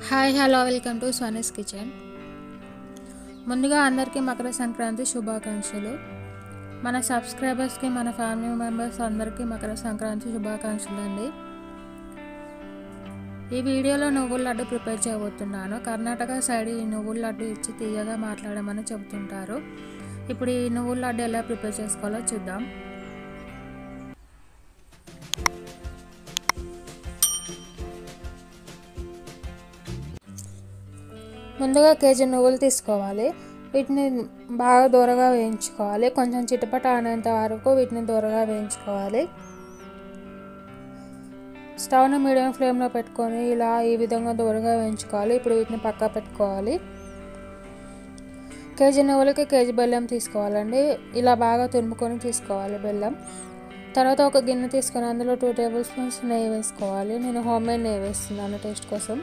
hi hello welcome to Swani's kitchen ముందుగా అందరికీ మకర సంక్రాంతి శుభాకాంక్షలు మన సబ్స్క్రైబర్స్కి మన ఫ్యామిలీ మెంబర్స్ అందరికీ మకర సంక్రాంతి శుభాకాంక్షలు అండి ఈ వీడియోలో నువ్వుల లడ్డు ప్రిపేర్ చేయబోతున్నాను కర్ణాటక సైడ్ ఈ నువ్వుల లడ్డు ఇచ్చి తీయగా మాట్లాడమని చెబుతుంటారు ఇప్పుడు ఈ నువ్వుల లడ్డు ఎలా ప్రిపేర్ చేసుకోవాలో చూద్దాం ముందుగా కేజీ నువ్వులు తీసుకోవాలి వీటిని బాగా దూరగా వేయించుకోవాలి కొంచెం చిటపట అనేంత వరకు వీటిని దూరగా వేయించుకోవాలి స్టవ్ని మీడియం ఫ్లేమ్లో పెట్టుకొని ఇలా ఈ విధంగా దూరగా వేయించుకోవాలి ఇప్పుడు వీటిని పక్కా పెట్టుకోవాలి కేజీ నువ్వులకి కేజీ బెల్లం తీసుకోవాలండి ఇలా బాగా తురుముకొని తీసుకోవాలి బెల్లం తర్వాత ఒక గిన్నె తీసుకొని అందులో టూ టేబుల్ స్పూన్స్ నెయ్యి వేసుకోవాలి నేను హోమ్ మేడ్ నెయ్యి వేస్తున్నాను టేస్ట్ కోసం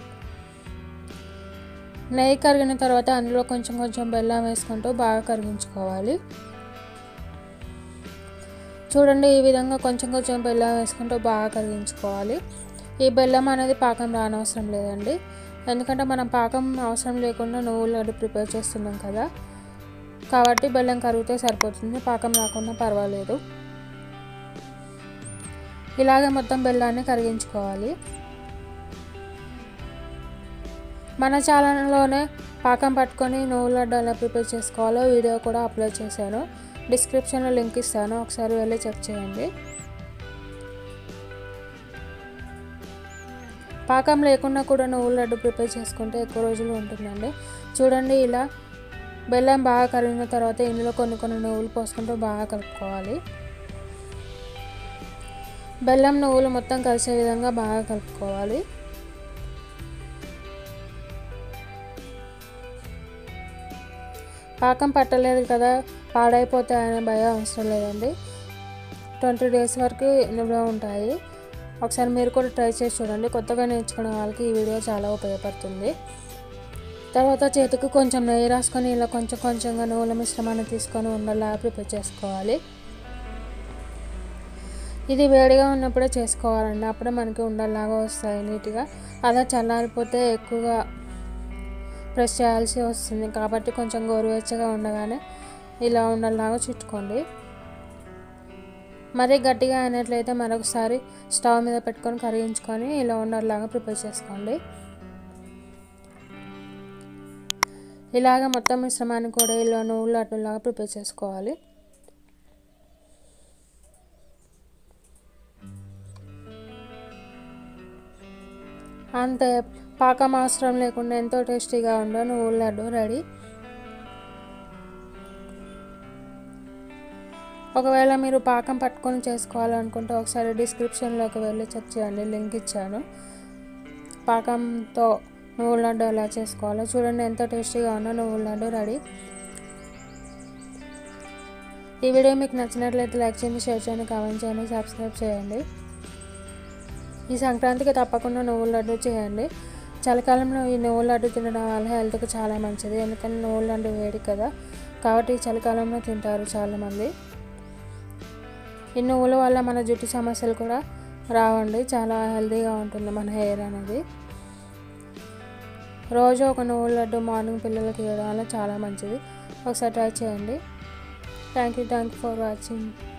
నెయ్యి కరిగిన తర్వాత అందులో కొంచెం కొంచెం బెల్లం వేసుకుంటూ బాగా కరిగించుకోవాలి చూడండి ఈ విధంగా కొంచెం కొంచెం బెల్లం వేసుకుంటూ బాగా కరిగించుకోవాలి ఈ బెల్లం అనేది పాకం రానవసరం లేదండి ఎందుకంటే మనం పాకం అవసరం లేకుండా నువ్వుల లడ్డు ప్రిపేర్ చేస్తున్నాం కదా కాబట్టి బెల్లం కరిగితే సరిపోతుంది పాకం రాకుండా పర్వాలేదు ఇలాగే మొత్తం బెల్లాన్ని కరిగించుకోవాలి మన ఛానల్లోనే పాకం పట్టుకొని నువ్వుల లడ్డు ఎలా ప్రిపేర్ చేసుకోవాలో వీడియో కూడా అప్లోడ్ చేశాను డిస్క్రిప్షన్లో లింక్ ఇస్తాను ఒకసారి వెళ్ళి చెక్ చేయండి పాకం లేకుండా కూడా నువ్వుల లడ్డు ప్రిపేర్ చేసుకుంటే ఎక్కువ రోజులు ఉంటుందండి చూడండి ఇలా బెల్లం బాగా కరిగిన తర్వాత ఇందులో కొన్ని కొన్ని నువ్వులు పోసుకుంటూ బాగా కలుపుకోవాలి బెల్లం నువ్వులు మొత్తం కలిసే విధంగా బాగా కలుపుకోవాలి పాకం పట్టలేదు కదా పాడైపోతాయనే భయం అవసరం లేదండి ట్వంటీ డేస్ వరకు నిల్వ ఉంటాయి ఒకసారి మీరు కూడా ట్రై చేసి చూడండి కొత్తగా నేర్చుకునే వాళ్ళకి ఈ వీడియో చాలా ఉపయోగపడుతుంది తర్వాత చేతికి కొంచెం నెయ్యి రాసుకొని ఇలా కొంచెం కొంచెంగా నువ్వుల మిశ్రమాన్ని తీసుకొని ఉండలా ప్రిపేర్ చేసుకోవాలి ఇది వేడిగా ఉన్నప్పుడే చేసుకోవాలండి అప్పుడే మనకి ఉండలాగా వస్తాయి నీట్గా అలా చల్లారిపోతే ఎక్కువగా ప్రెస్ చేయాల్సి వస్తుంది కాబట్టి కొంచెం గోరువెచ్చగా ఉండగానే ఇలా ఉండలాగా చుట్టుకోండి మరీ గట్టిగా అయినట్లయితే మరొకసారి స్టవ్ మీద పెట్టుకొని కరిగించుకొని ఇలా ఉండలాగా ప్రిపేర్ చేసుకోండి ఇలాగ మొత్తం మిశ్రమాన్ని కూడా ఇలా నువ్వులు అటులాగా ప్రిపేర్ చేసుకోవాలి అంతే పాకం అవసరం లేకుండా ఎంతో టేస్టీగా ఉండే నువ్వుల లడ్డు రెడీ ఒకవేళ మీరు పాకం పట్టుకొని చేసుకోవాలనుకుంటే ఒకసారి డిస్క్రిప్షన్లోకి వెళ్ళి చెక్ చేయండి లింక్ ఇచ్చాను పాకంతో నువ్వుల లడ్డు ఎలా చేసుకోవాలో చూడండి ఎంతో టేస్టీగా ఉన్న నువ్వుల లడ్డు రెడీ ఈ వీడియో మీకు నచ్చినట్లయితే లైక్ చేయండి షేర్ చేయండి కామెంట్ చేయండి సబ్స్క్రైబ్ చేయండి ఈ సంక్రాంతికి తప్పకుండా నువ్వుల లడ్డు చేయండి చలికాలంలో ఈ నువ్వుల లడ్డు తినడం వల్ల హెల్త్కి చాలా మంచిది ఎందుకంటే నువ్వుల లడ్డు వేడి కదా కాబట్టి ఈ చలికాలంలో తింటారు చాలామంది ఈ నువ్వుల వల్ల మన జుట్టు సమస్యలు కూడా రావండి చాలా హెల్తీగా ఉంటుంది మన హెయిర్ అనేది రోజు ఒక నువ్వుల లడ్డు మార్నింగ్ పిల్లలకి ఇవ్వడం వల్ల చాలా మంచిది ఒకసారి ట్రై చేయండి thank you thank you for watching